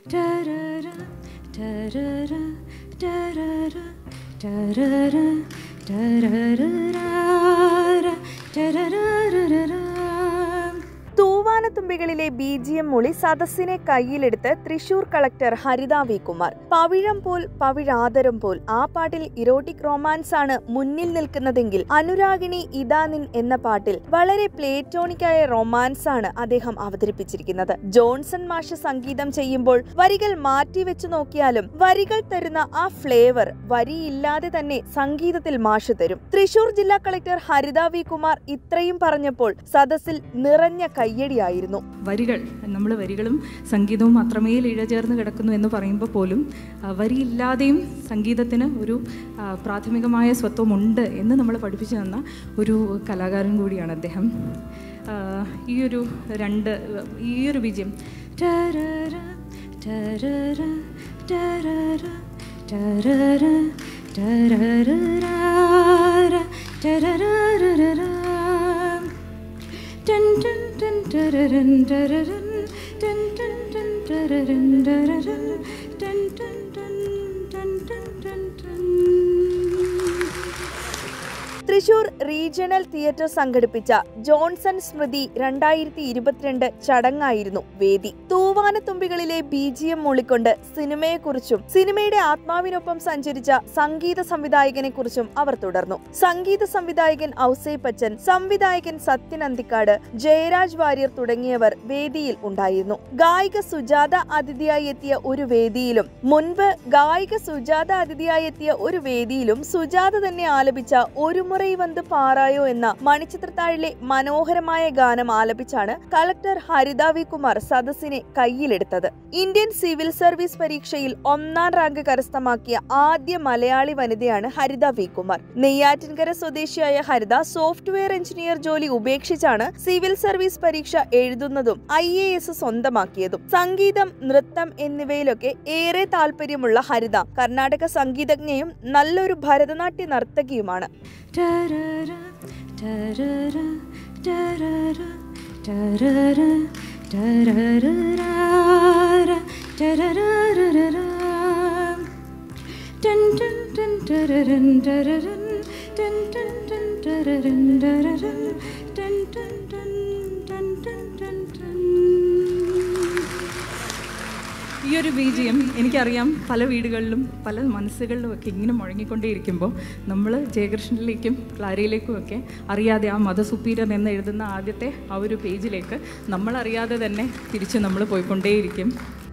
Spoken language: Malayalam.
tarara, tarara, tarara, tarara, tararara, tararara. തൂവാനത്തുമ്പികളിലെ ബി ജി എം മൊളി സദസ്സിനെ കയ്യിലെടുത്ത് തൃശൂർ കളക്ടർ ഹരിത വി കുമാർ പവിഴം പോൽ പവിഴാതരം പോൽ ആ പാട്ടിൽ ഇറോട്ടിക് റൊമാൻസ് ആണ് മുന്നിൽ നിൽക്കുന്നതെങ്കിൽ അനുരാഗിണി ഇദാനിൻ എന്ന പാട്ടിൽ വളരെ പ്ലേറ്റോണിക്കായ റൊമാൻസ് ആണ് അദ്ദേഹം അവതരിപ്പിച്ചിരിക്കുന്നത് ജോൺസൺ മാഷ് സംഗീതം ചെയ്യുമ്പോൾ വരികൾ മാറ്റിവെച്ചു നോക്കിയാലും വരികൾ തരുന്ന ആ ഫ്ലേവർ വരിയില്ലാതെ തന്നെ സംഗീതത്തിൽ മാഷ് തരും തൃശൂർ ജില്ലാ കളക്ടർ ഹരിത വി കുമാർ ഇത്രയും പറഞ്ഞപ്പോൾ സദസ്സിൽ നിറഞ്ഞ കയ്യടിയായിരുന്നു വരികൾ നമ്മൾ വരികളും സംഗീതവും അത്രമേൽ ഇഴചേർന്ന് കിടക്കുന്നു എന്ന് പറയുമ്പോൾ പോലും ആ, വരിയില്ലാതെയും സംഗീതത്തിന് ഒരു ആ, പ്രാഥമികമായ സ്വത്വമുണ്ട് എന്ന് നമ്മൾ പഠിപ്പിച്ചു തന്ന ഒരു കലാകാരൻ കൂടിയാണ് അദ്ദേഹം ആ, ഈ ഒരു രണ്ട് ഈ ഒരു വിജയം Dun dun dun dararun dararun dun dun dun dararun dararun dun dun dun dun dun dun dun Thrissur regional theatre സംഘടിപ്പിച്ച ജോൺസൺ സ്മൃതി രണ്ടായിരത്തി ഇരുപത്തിരണ്ട് ചടങ്ങായിരുന്നു വേദി തൂവാനത്തുമ്പികളിലെ ബി ജി എം മൂളിക്കൊണ്ട് സിനിമയെക്കുറിച്ചും സിനിമയുടെ ആത്മാവിനൊപ്പം സഞ്ചരിച്ച സംഗീത സംവിധായകനെ കുറിച്ചും അവർ തുടർന്നു സംഗീത സംവിധായകൻ ഔസേപ്പച്ചൻ സംവിധായകൻ സത്യൻ അന്തിക്കാട് ജയരാജ് വാര്യർ തുടങ്ങിയവർ വേദിയിൽ ഉണ്ടായിരുന്നു ഗായിക സുജാത അതിഥിയായി എത്തിയ ഒരു വേദിയിലും മുൻപ് ഗായിക സുജാത അതിഥിയായി എത്തിയ ഒരു വേദിയിലും സുജാത തന്നെ ആലപിച്ച ഒരു മുറൈ വന്ന് പാറായോ എന്ന മണിച്ചിത്രത്താഴിലെ മനോഹരമായ ഗാനം ആലപിച്ചാണ് കളക്ടർ ഹരിത വി കുമാർ സദസ്സിനെ കയ്യിലെടുത്തത് ഇന്ത്യൻ സിവിൽ സർവീസ് പരീക്ഷയിൽ ഒന്നാം റാങ്ക് കരസ്ഥമാക്കിയ ആദ്യ മലയാളി വനിതയാണ് ഹരിത വി കുമാർ നെയ്യാറ്റിൻകര സ്വദേശിയായ ഹരിത സോഫ്റ്റ്വെയർ എഞ്ചിനീയർ ജോലി ഉപേക്ഷിച്ചാണ് സിവിൽ സർവീസ് പരീക്ഷ എഴുതുന്നതും ഐ എ എസ് സ്വന്തമാക്കിയതും സംഗീതം നൃത്തം എന്നിവയിലൊക്കെ ഏറെ താല്പര്യമുള്ള ഹരിത കർണാടക സംഗീതജ്ഞയും നല്ലൊരു ഭരതനാട്യ നർത്തകിയുമാണ് tarara tarara tarara tarara tararara tararara dun dun dun dararun dararun dun dun dun dararun dararun dun dun dun dun dun dun dun ഈ ഒരു ബീജിയം എനിക്കറിയാം പല വീടുകളിലും പല മനസ്സുകളിലും ഒക്കെ ഇങ്ങനെ മുഴങ്ങിക്കൊണ്ടേയിരിക്കുമ്പോൾ നമ്മൾ ജയകൃഷ്ണനിലേക്കും ക്ലാരയിലേക്കും ഒക്കെ അറിയാതെ ആ മത സുപ്പീരിയർ എന്ന് എഴുതുന്ന ആദ്യത്തെ ആ ഒരു പേജിലേക്ക് നമ്മളറിയാതെ തന്നെ തിരിച്ച് നമ്മൾ പോയിക്കൊണ്ടേയിരിക്കും